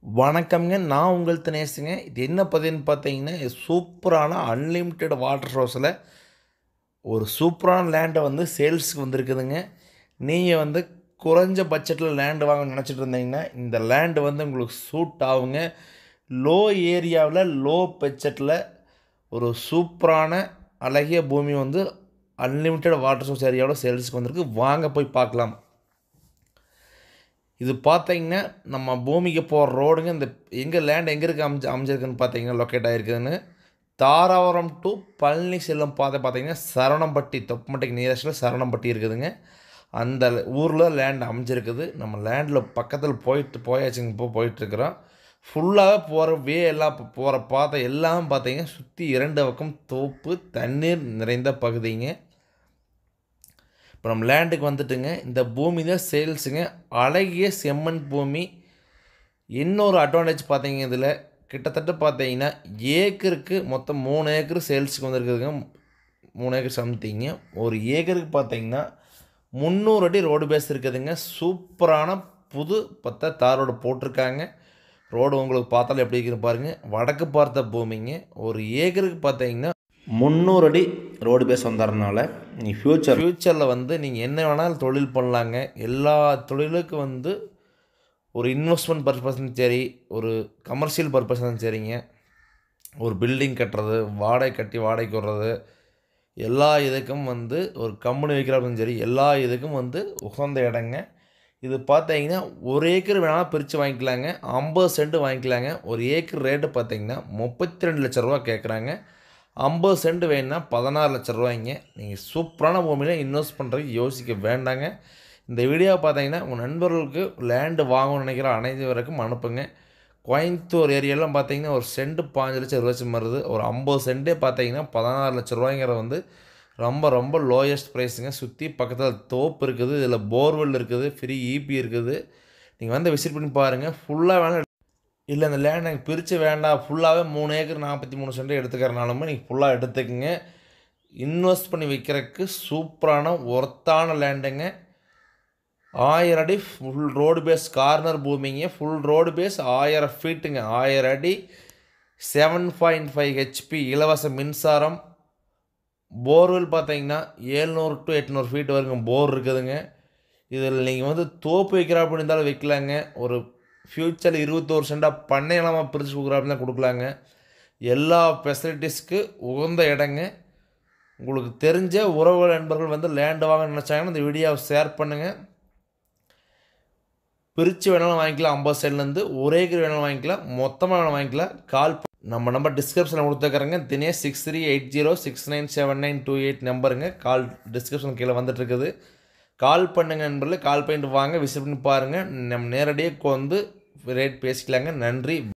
வணக்கம்ங்க நான் உங்கள் தினேஷுங்க இது என்ன பதிவுன்னு பார்த்தீங்கன்னா இது சூப்பரான அன்லிமிட்டெட் வாட்டர் சோர்ஸில் ஒரு சூப்பரான லேண்டை வந்து சேல்ஸுக்கு வந்திருக்குதுங்க நீங்கள் வந்து குறைஞ்ச பட்ஜெட்டில் லேண்டு வாங்க நினச்சிட்டு இருந்தீங்கன்னா இந்த லேண்டு வந்து உங்களுக்கு சூட் ஆகுங்க லோ ஏரியாவில் லோ பட்ஜெட்டில் ஒரு சூப்பரான அழகிய பூமி வந்து அன்லிமிட்டெட் வாட்டர் சோர்ஸ் ஏரியாவில் சேல்ஸுக்கு வந்திருக்கு வாங்க போய் பார்க்கலாம் இது பார்த்தீங்கன்னா நம்ம பூமிக்கு போகிற ரோடுங்க இந்த எங்கே லேண்ட் எங்கே இருக்குது அமைஞ்சு அமைஞ்சிருக்குன்னு பார்த்தீங்கன்னா லொக்கேட் ஆகிருக்குதுன்னு தாராபுரம் டு பழனி செல்லும் பாதை பார்த்தீங்கன்னா சரவணம்பட்டி தொப்பமட்டைக்கு நியரஸ்ட்டில் சரவணம்பட்டி இருக்குதுங்க அந்த ஊரில் லேண்ட் அமைஞ்சிருக்குது நம்ம லேண்டில் பக்கத்தில் போயிட்டு போயாச்சுங்க இப்போ போயிட்டுருக்குறோம் ஃபுல்லாக போகிற வே எல்லாம் போகிற பாதை எல்லாம் பார்த்தீங்கன்னா சுற்றி இரண்டு பக்கம் தோப்பு தண்ணீர் நிறைந்த பகுதிங்க இப்போ நம்ம லேண்டுக்கு வந்துட்டுங்க இந்த பூமி தான் சேல்ஸுங்க அழகிய செம்மண் பூமி இன்னொரு அட்வான்டேஜ் பார்த்தீங்க இதில் கிட்டத்தட்ட பார்த்தீங்கன்னா ஏக்கருக்கு மொத்தம் மூணு ஏக்கர் சேல்ஸுக்கு வந்திருக்குதுங்க மூணு ஏக்கர் சம்திங்க ஒரு ஏக்கருக்கு பார்த்தீங்கன்னா முந்நூறு அடி ரோடு பேஸ் இருக்குதுங்க சூப்பரான புது பத்த தார் ரோடு போட்டிருக்காங்க ரோடு உங்களுக்கு பார்த்தாலும் எப்படி இருக்குன்னு பாருங்கள் வடக்கு பார்த்த பூமிங்க ஒரு ஏக்கருக்கு பார்த்தீங்கன்னா முந்நூறு அடி ரோடு பேஸ் வந்ததுனால நீ ஃப்யூச்சர் ஃப்யூச்சரில் வந்து நீங்கள் என்ன வேணாலும் தொழில் பண்ணலாங்க எல்லா தொழிலுக்கும் வந்து ஒரு இன்வெஸ்ட்மெண்ட் பர்பஸும் சரி ஒரு கமர்ஷியல் பர்பஸும் சரிங்க ஒரு பில்டிங் கட்டுறது வாடகை கட்டி வாடகைக்கு விடுறது எல்லா இதுக்கும் வந்து ஒரு கம்பெனி வைக்கிறதும் சரி எல்லா இதுக்கும் வந்து உகந்த இடங்க இது பார்த்தீங்கன்னா ஒரு ஏக்கர் வேணாலும் பிரித்து வாங்கிக்கலாங்க ஐம்பது சென்ட் வாங்கிக்கலாங்க ஒரு ஏக்கர் ரேட்டு பார்த்தீங்கன்னா முப்பத்தி ரெண்டு லட்ச ரூபா கேட்குறாங்க ஐம்பது சென்ட் வேணும்னா பதினாறு லட்ச ரூபாய்ங்க நீங்கள் சூப்பரான பூமியில் இன்வெஸ்ட் பண்ணுறதுக்கு யோசிக்க வேண்டாங்க இந்த வீடியோவை பார்த்தீங்கன்னா உங்கள் நண்பர்களுக்கு லேண்டு வாங்கணும்னு நினைக்கிற அனைத்து வரைக்கும் அனுப்புங்க கோயம்புத்தூர் ஏரியாலாம் பார்த்தீங்கன்னா ஒரு சென்ட் பாஞ்சு லட்சம் இருபது லட்சம் வருது ஒரு ஐம்பது சென்ட்டே பார்த்தீங்கன்னா பதினாறு லட்ச ரூபாய்ங்கிற வந்து ரொம்ப ரொம்ப லோயஸ்ட் ப்ரைஸுங்க சுற்றி பக்கத்தில் தோப்பு இருக்குது இதில் போர்வெல் இருக்குது ஃப்ரீ இபி இருக்குது நீங்கள் வந்து விசிட் பண்ணி பாருங்கள் ஃபுல்லாக வேணால் இல்லை இந்த லேண்ட் எனக்கு பிரித்து வேண்டாம் ஃபுல்லாகவே மூணு ஏக்கர் நாற்பத்தி மூணு சென்ட் எடுத்துக்கிறனாலுமே நீங்கள் ஃபுல்லாக எடுத்துக்கங்க இன்வெஸ்ட் பண்ணி வைக்கிறதுக்கு சூப்பரான ஒர்த்தான லேண்டுங்க ஆயிரம் அடி ஃபுல் ரோடு பேஸ் கார்னர் பூமிங்க ஃபுல் ரோடு பேஸ் ஆயிரம் ஃபீட்டுங்க ஆயிரம் அடி செவன் பாயிண்ட் ஃபைவ் ஹெச்பி இலவச மின்சாரம் போர்வெல் பார்த்தீங்கன்னா ஏழ்நூறு டு எட்நூறு ஃபீட் வரைக்கும் போர் இருக்குதுங்க இதில் நீங்கள் வந்து தோப்பு வைக்கிற அப்படி இருந்தாலும் வைக்கலாங்க ஒரு ஃப்யூச்சரில் இருபத்தோரு சென்டாக பண்ணை நிலமாக பிரித்து கொடுக்குறாப்புல கொடுக்கலாங்க எல்லா ஃபெசிலிட்டிஸ்க்கு உகந்த இடங்க உங்களுக்கு தெரிஞ்ச உறவு நண்பர்கள் வந்து லேண்டு வாங்க நினச்சாங்கன்னா இந்த வீடியோவை ஷேர் பண்ணுங்கள் பிரித்து வேணாலும் வாங்கிக்கலாம் ஐம்பது சென்ட்லேருந்து ஒரே ஏக்கர் வேணாலும் வாங்கிக்கலாம் மொத்தமாக வேணாலும் வாங்கிக்கலாம் கால் நம்ம நம்பர் டிஸ்கிரிப்ஷனில் கொடுத்துக்கிறேங்க Dinesh six three eight zero six nine seven nine two eight நம்பருங்க கால் டிஸ்கிரிப்ஷன் கீழே வந்துட்டுருக்குது கால் பண்ணுங்க நண்பர்களே கால் பண்ணிட்டு வாங்க விசிட் பண்ணி பாருங்கள் நம்ம நேரடியாக வந்து ரேட் பேசிக்கலாங்க நன்றி